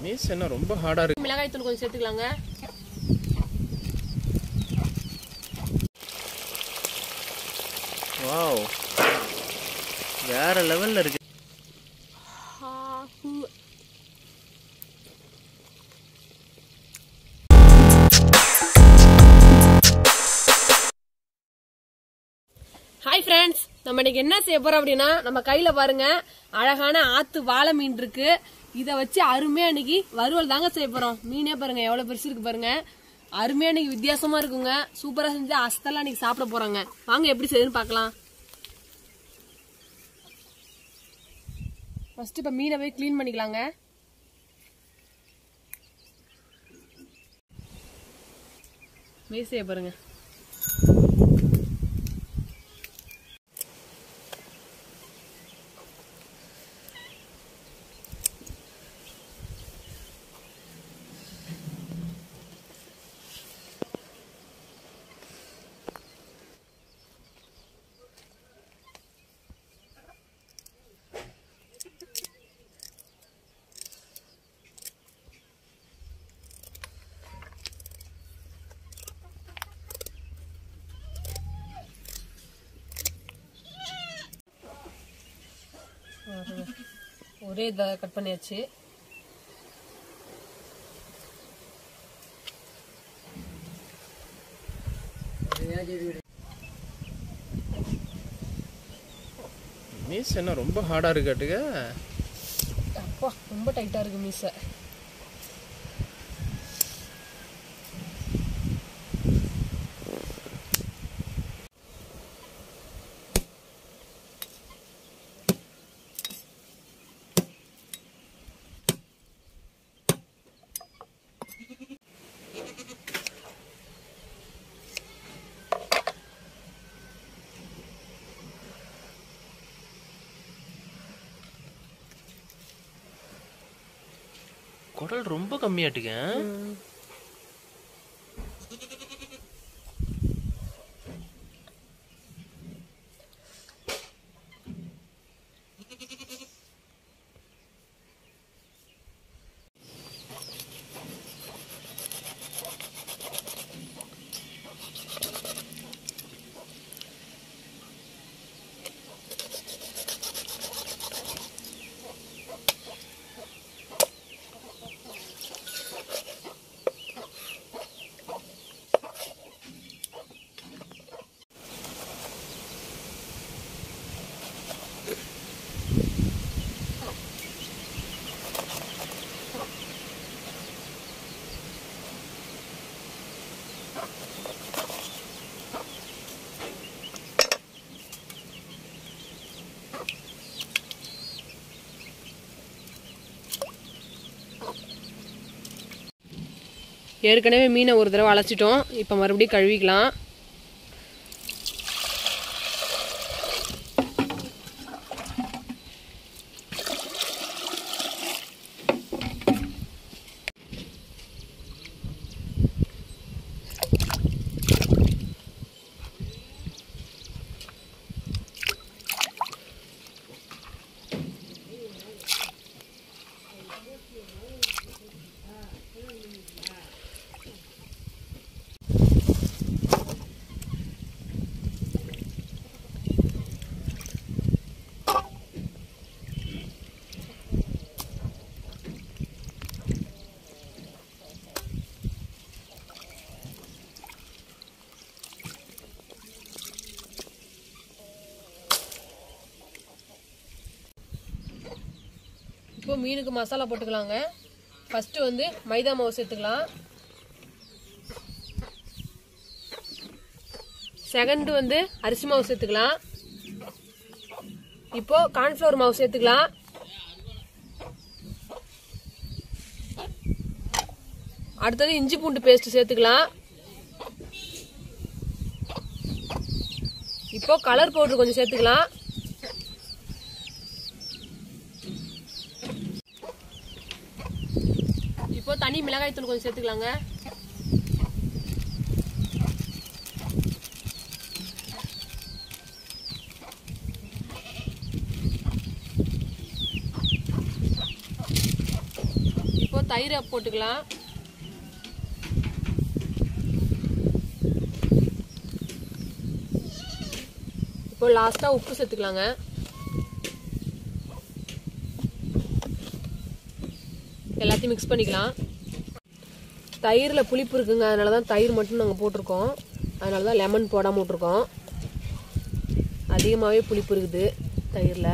Maize என்ன ரொம்ப ஹார்டா இருக்கு மிளகாய் தூள் கொஞ்சம் சேர்த்துக்கலாங்க வாவ் வேற லெவல்ல இருக்கு ஹாய் ஃப்ரெண்ட்ஸ் நம்ம இன்னைக்கு என்ன செய்ய போறோம் அப்படின்னா நம்ம கையில பாருங்க அழகான ஆத்து வாழை மீன் இருக்கு இத வச்சு அருமையா இன்னைக்கு வறுவல் தாங்க செய்ய போறோம் மீனே பாருங்க எவ்வளவு பெருசு இருக்கு பாருங்க அருமையா இன்னைக்கு வித்தியாசமா இருக்குங்க சூப்பரா செஞ்சு அஸ்தெல்லாம் இன்னைக்கு சாப்பிட போறாங்க வாங்க எப்படி செய்யுதுன்னு பார்க்கலாம் ஃபர்ஸ்ட் இப்ப மீனை போய் க்ளீன் பண்ணிக்கலாங்க மீசைய பாருங்க ஒரே இதை கட் பண்ணியாச்சு மீஸ் என்ன ரொம்ப ஹார்டா இருக்காட்டுங்க அப்பா ரொம்ப டைட்டா இருக்கு மீசை குடல் ரொம்ப கம்மியாட்டுங்க ஏற்கனவே மீனை ஒரு தடவை அழைச்சிட்டோம் இப்போ மறுபடியும் கழுவிக்கலாம் இப்போ மீனுக்கு மசாலா போட்டுக்கலாங்க ஃபர்ஸ்ட் வந்து மைதா மாவு சேர்த்துக்கலாம் செகண்ட் வந்து அரிசி மாவு சேர்த்துக்கலாம் இப்போ கார்ன்ஃப்ளவர் மாவு சேர்த்துக்கலாம் அடுத்தது இஞ்சி பூண்டு பேஸ்ட் சேர்த்துக்கலாம் இப்போ கலர் பவுடர் கொஞ்சம் சேர்த்துக்கலாம் இப்போ தனி மிளகாய் தூள் கொஞ்சம் சேர்த்துக்கலாங்க இப்போ தயிரை போட்டுக்கலாம் இப்போ லாஸ்டா உப்பு சேர்த்துக்கலாங்க எல்லாத்தையும் மிக்ஸ் பண்ணிக்கலாம் தயிரில் புளிப்பு இருக்குங்க அதனால தான் தயிர் மட்டும் நாங்கள் போட்டிருக்கோம் அதனால தான் லெமன் போடாமல் விட்ருக்கோம் அதிகமாகவே புளிப்பு இருக்குது தயிரில்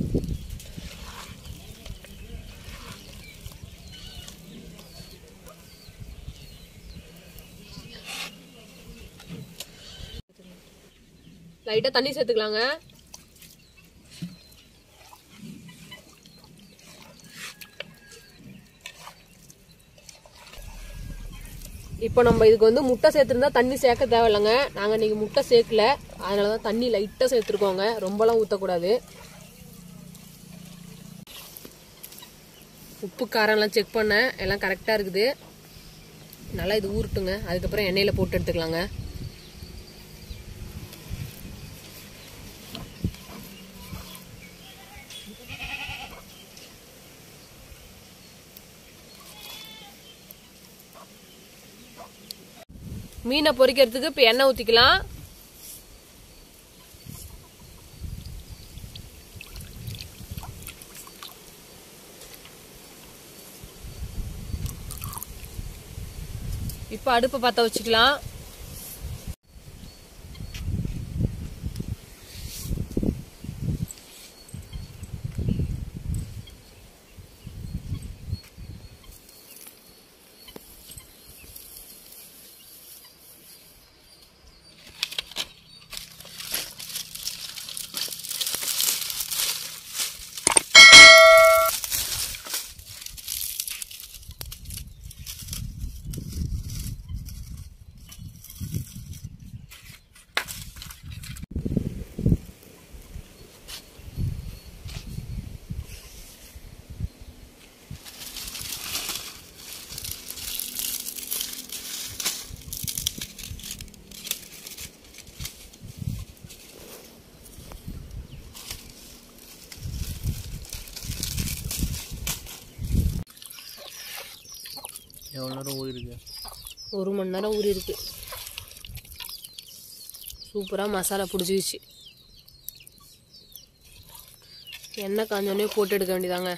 லைட்டாக தண்ணி சேர்த்துக்கலாங்க இப்போ நம்ம இதுக்கு வந்து முட்டை சேர்த்துருந்தா தண்ணி சேர்க்க தேவையில்லைங்க நாங்கள் இன்னைக்கு முட்டை சேர்க்கல அதனால தான் தண்ணி லைட்டாக சேர்த்துருக்கோங்க ரொம்பலாம் ஊற்றக்கூடாது உப்பு காரம்லாம் செக் பண்ணேன் எல்லாம் கரெக்டாக இருக்குது நல்லா இது ஊறட்டுங்க அதுக்கப்புறம் எண்ணெயில் போட்டு எடுத்துக்கலாங்க மீனை பொரிக்கிறதுக்கு இப்போ எண்ணெய் ஊற்றிக்கலாம் இப்போ அடுப்பை பற்ற வச்சுக்கலாம் எவ்வளோ நேரம் ஊறிருக்கு ஒரு மணி நேரம் ஊறி இருக்கு சூப்பராக மசாலா பிடிச்சிக்கிச்சு எண்ணெய் காஞ்சோடனே போட்டு எடுக்க வேண்டியதாங்க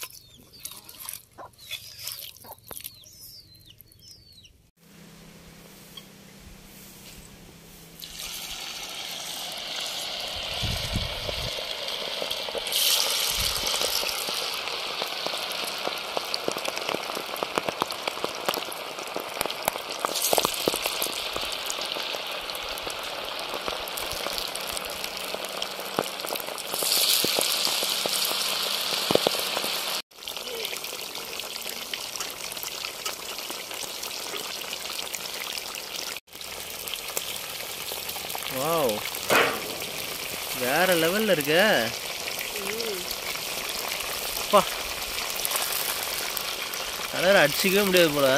வாவ் வேற லெவல்ல இருக்க அப்பா கலர் அடிச்சிக்கவே முடியாது போல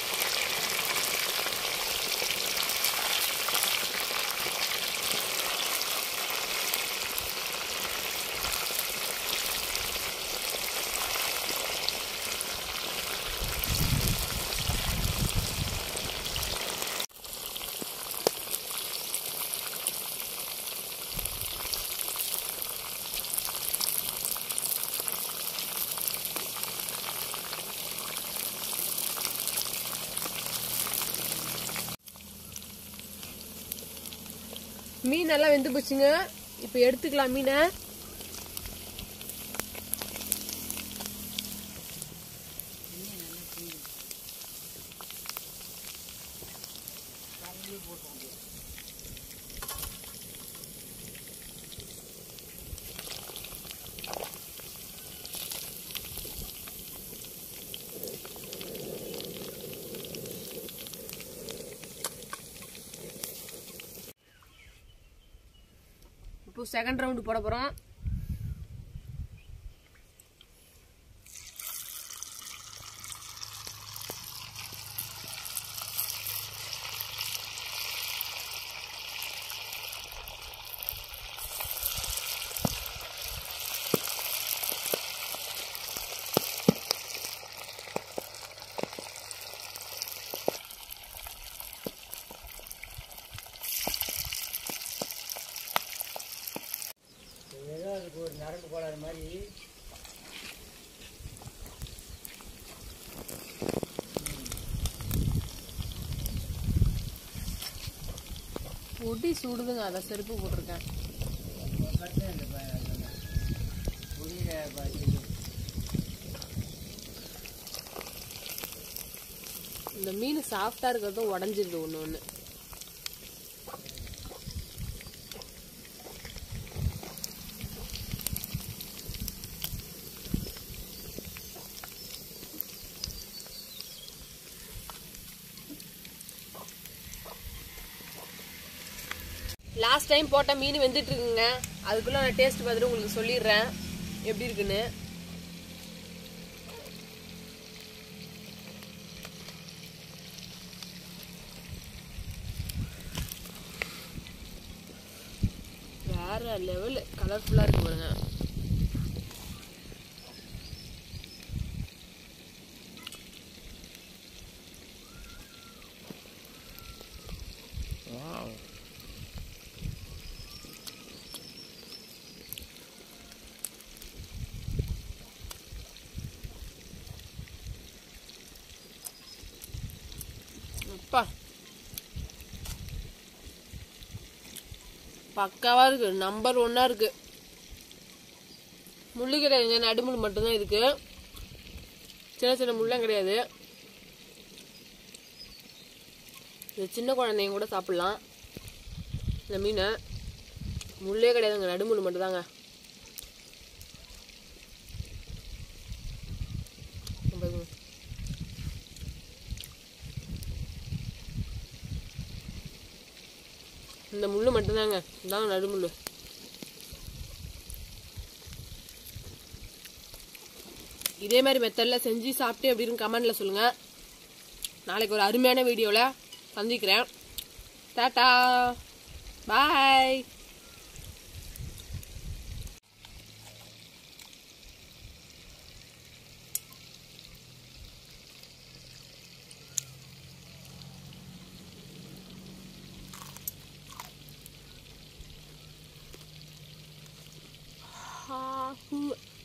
மீன் நல்லா வெந்து போச்சுங்க இப்போ எடுத்துக்கலாம் மீனை இப்போ செகண்ட் ரவுண்டு போட போகிறோம் ஒட்டி சுடுதுங்க அதை செருப்பு போட்டிருக்கேன் இந்த மீன் சாஃப்டா இருக்கிறதும் உடஞ்சிருது ஒண்ணு ஒண்ணு லாஸ்ட் டைம் போட்ட மீன் வெந்துட்டு இருக்குங்க அதுக்குள்ள நான் டேஸ்ட் பார்த்துட்டு உங்களுக்கு சொல்லிடுறேன் எப்படி இருக்குன்னு வேற லெவல் கலர்ஃபுல்லா இருக்கு பாருங்க வாவ் அப்பா பக்காவா இருக்கு நம்பர் ஒன்னா இருக்கு முள்ளு கிடையாதுங்க நடுமுள் மட்டும்தான் இருக்கு சின்ன சின்ன முள்ளும் கிடையாது இது சின்ன குழந்தைங்க கூட சாப்பிடலாம் இந்த மீனை முள்ளே கிடையாதுங்க நடுமுள் மட்டும்தாங்க பாருங்க. இந்த முள்ளு மட்டும்தாங்க இதாங்க நடுமுள்ளு இதே மாதிரி மெத்தடில் செஞ்சு சாப்பிட்டு அப்படின்னு கமெண்ட்ல சொல்லுங்க நாளைக்கு ஒரு அருமையான வீடியோவில் சந்திக்கிறேன் டாட்டா பாய் Ha, hu,